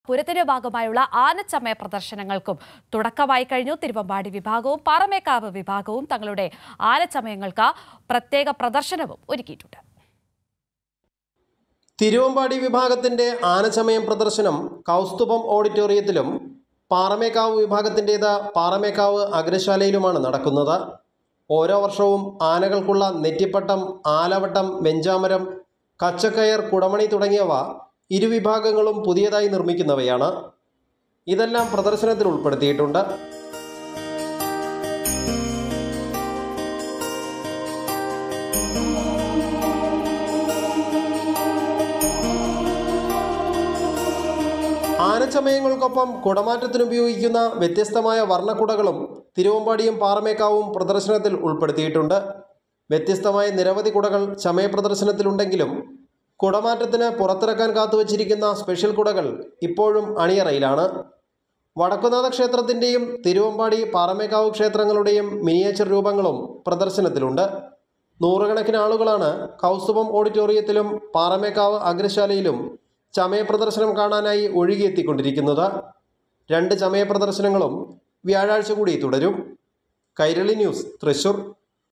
പൂരത്തിന്റെ ഭാഗമായുള്ള ആനച്ചമയ പ്രദർശനങ്ങൾക്കും തുടക്കമായി കഴിഞ്ഞു തിരുവമ്പാടി വിഭാഗവും പാറമേക്കാവ് വിഭാഗവും തങ്ങളുടെ ആനച്ചമയങ്ങൾക്ക് പ്രത്യേക പ്രദർശനവും ഒരുക്കിയിട്ടുണ്ട് തിരുവമ്പാടി വിഭാഗത്തിന്റെ ആനച്ചമയം പ്രദർശനം കൗസ്തുഭം ഓഡിറ്റോറിയത്തിലും പാറമേക്കാവ് വിഭാഗത്തിൻ്റേത് പാറമേക്കാവ് അഗ്രശാലയിലുമാണ് നടക്കുന്നത് ഓരോ വർഷവും ആനകൾക്കുള്ള നെറ്റിപ്പട്ടം ആലവട്ടം വെഞ്ചാമരം കച്ചക്കയർ കുടമണി തുടങ്ങിയവ ഇരുവിഭാഗങ്ങളും പുതിയതായി നിർമ്മിക്കുന്നവയാണ് ഇതെല്ലാം പ്രദർശനത്തിൽ ഉൾപ്പെടുത്തിയിട്ടുണ്ട് ആനച്ചമയങ്ങൾക്കൊപ്പം കുടമാറ്റത്തിന് ഉപയോഗിക്കുന്ന വ്യത്യസ്തമായ വർണ്ണക്കുടകളും തിരുവമ്പാടിയും പാറമേക്കാവും പ്രദർശനത്തിൽ ഉൾപ്പെടുത്തിയിട്ടുണ്ട് വ്യത്യസ്തമായ നിരവധി കുടകൾ ചമയ പ്രദർശനത്തിലുണ്ടെങ്കിലും കുടമാറ്റത്തിന് പുറത്തിറക്കാൻ കാത്തുവച്ചിരിക്കുന്ന സ്പെഷ്യൽ കുടകൾ ഇപ്പോഴും അണിയറയിലാണ് വടക്കുനാഥ ക്ഷേത്രത്തിൻ്റെയും തിരുവമ്പാടി പാറമേക്കാവ് ക്ഷേത്രങ്ങളുടെയും മിനിയേച്ചർ രൂപങ്ങളും പ്രദർശനത്തിലുണ്ട് നൂറുകണക്കിന് ആളുകളാണ് കൗസ്തുഭം ഓഡിറ്റോറിയത്തിലും പാറമേക്കാവ് അഗ്രശാലയിലും ചമയ പ്രദർശനം കാണാനായി ഒഴുകിയെത്തിക്കൊണ്ടിരിക്കുന്നത് രണ്ട് ചമയ പ്രദർശനങ്ങളും വ്യാഴാഴ്ച കൂടി തുടരും കൈരളി ന്യൂസ് തൃശൂർ